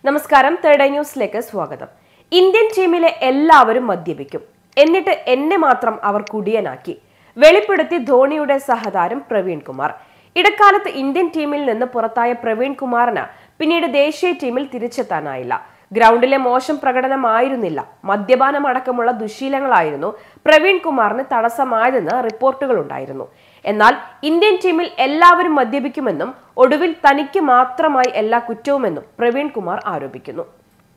നമസ്കാരം third eye ന്യൂസിലേക്ക് സ്വാഗതം ഇന്ത്യൻ ടീമിലെ എല്ലാവരും മദ്യപിക്കും എന്നിട്ട് എന്നെ മാത്രം അവർ കുടിയനാക്കി വെളിപ്പെടുത്തി ധോണിയുടെ സഹതാരം പ്രവീൺ കുമാർ ഇടക്കാലത്ത് ഇന്ത്യൻ ടീമിൽ നിന്ന് പുറത്തായ പ്രവീൺ കുമാറിന് പിന്നീട് ദേശീയ ടീമിൽ തിരിച്ചെത്താനായില്ല ഗ്രൗണ്ടിലെ മോശം പ്രകടനമായിരുന്നില്ല മദ്യപാനം അടക്കമുള്ള ദുശീലങ്ങളായിരുന്നു പ്രവീൺ കുമാറിന് തടസ്സമായതെന്ന് റിപ്പോർട്ടുകൾ ഉണ്ടായിരുന്നു എന്നാൽ ഇന്ത്യൻ ടീമിൽ എല്ലാവരും മദ്യപിക്കുമെന്നും ഒടുവിൽ തനിക്ക് മാത്രമായി എല്ലാ കുറ്റവുമെന്നും പ്രവീൺ കുമാർ ആരോപിക്കുന്നു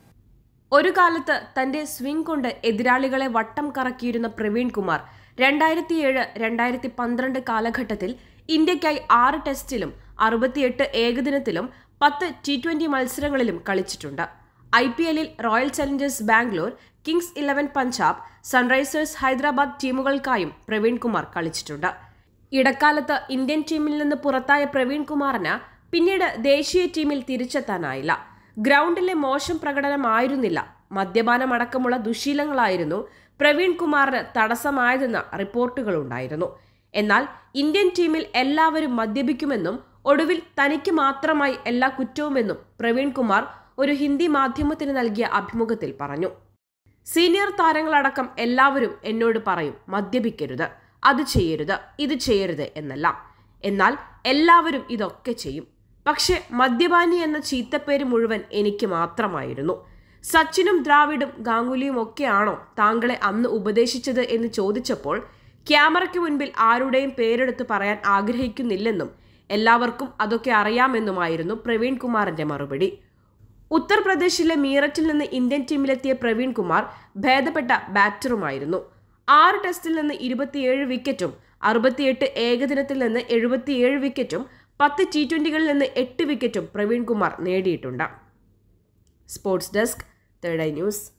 ഒരു കാലത്ത് തന്റെ സ്വിംഗ് കൊണ്ട് എതിരാളികളെ വട്ടം കറക്കിയിരുന്ന പ്രവീൺ കുമാർ രണ്ടായിരത്തി ഏഴ് രണ്ടായിരത്തി പന്ത്രണ്ട് കാലഘട്ടത്തിൽ ഇന്ത്യക്കായി ആറ് ടെസ്റ്റിലും അറുപത്തിയെട്ട് ഏകദിനത്തിലും പത്ത് ടി ട്വന്റി മത്സരങ്ങളിലും കളിച്ചിട്ടുണ്ട് ഐ പി എല്ലിൽ Royal Challengers Bangalore Kings Eleven Punjab Sunrisers Hyderabad ടീമുകൾക്കായും പ്രവീൺ കുമാർ കളിച്ചിട്ടുണ്ട് ഇടക്കാലത്ത് ഇന്ത്യൻ ടീമിൽ നിന്ന് പുറത്തായ പ്രവീൺ കുമാറിന് പിന്നീട് ദേശീയ ടീമിൽ തിരിച്ചെത്താനായില്ല ഗ്രൗണ്ടിലെ മോശം പ്രകടനമായിരുന്നില്ല മദ്യപാനമടക്കമുള്ള ദുശീലങ്ങളായിരുന്നു പ്രവീൺ കുമാറിന് തടസ്സമായതെന്ന റിപ്പോർട്ടുകളുണ്ടായിരുന്നു എന്നാൽ ഇന്ത്യൻ ടീമിൽ എല്ലാവരും മദ്യപിക്കുമെന്നും ഒടുവിൽ തനിക്ക് മാത്രമായി എല്ലാ കുറ്റവുമെന്നും പ്രവീൺ കുമാർ ഒരു ഹിന്ദി മാധ്യമത്തിന് നൽകിയ അഭിമുഖത്തിൽ പറഞ്ഞു സീനിയർ താരങ്ങളടക്കം എല്ലാവരും എന്നോട് പറയും മദ്യപിക്കരുത് അത് ചെയ്യരുത് ഇത് ചെയ്യരുത് എന്നെല്ലാം എന്നാൽ എല്ലാവരും ഇതൊക്കെ ചെയ്യും പക്ഷെ മദ്യപാനി എന്ന ചീത്തപ്പേര് മുഴുവൻ എനിക്ക് മാത്രമായിരുന്നു സച്ചിനും ദ്രാവിഡും ഗാംഗുലിയും ഒക്കെയാണോ താങ്കളെ അന്ന് ഉപദേശിച്ചത് എന്ന് ചോദിച്ചപ്പോൾ ക്യാമറയ്ക്ക് മുൻപിൽ ആരുടെയും പേരെടുത്ത് പറയാൻ ആഗ്രഹിക്കുന്നില്ലെന്നും എല്ലാവർക്കും അതൊക്കെ അറിയാമെന്നുമായിരുന്നു പ്രവീൺ കുമാറിന്റെ മറുപടി ഉത്തർപ്രദേശിലെ മീററ്റിൽ നിന്ന് ഇന്ത്യൻ ടീമിലെത്തിയ പ്രവീൺ കുമാർ ഭേദപ്പെട്ട ബാറ്ററുമായിരുന്നു ആറ് ടെസ്റ്റിൽ നിന്ന് ഇരുപത്തിയേഴ് വിക്കറ്റും അറുപത്തിയെട്ട് ഏകദിനത്തിൽ നിന്ന് എഴുപത്തിയേഴ് വിക്കറ്റും പത്ത് ടി ട്വന്റികളിൽ നിന്ന് എട്ട് വിക്കറ്റും പ്രവീൺ കുമാർ നേടിയിട്ടുണ്ട് sports desk third eye news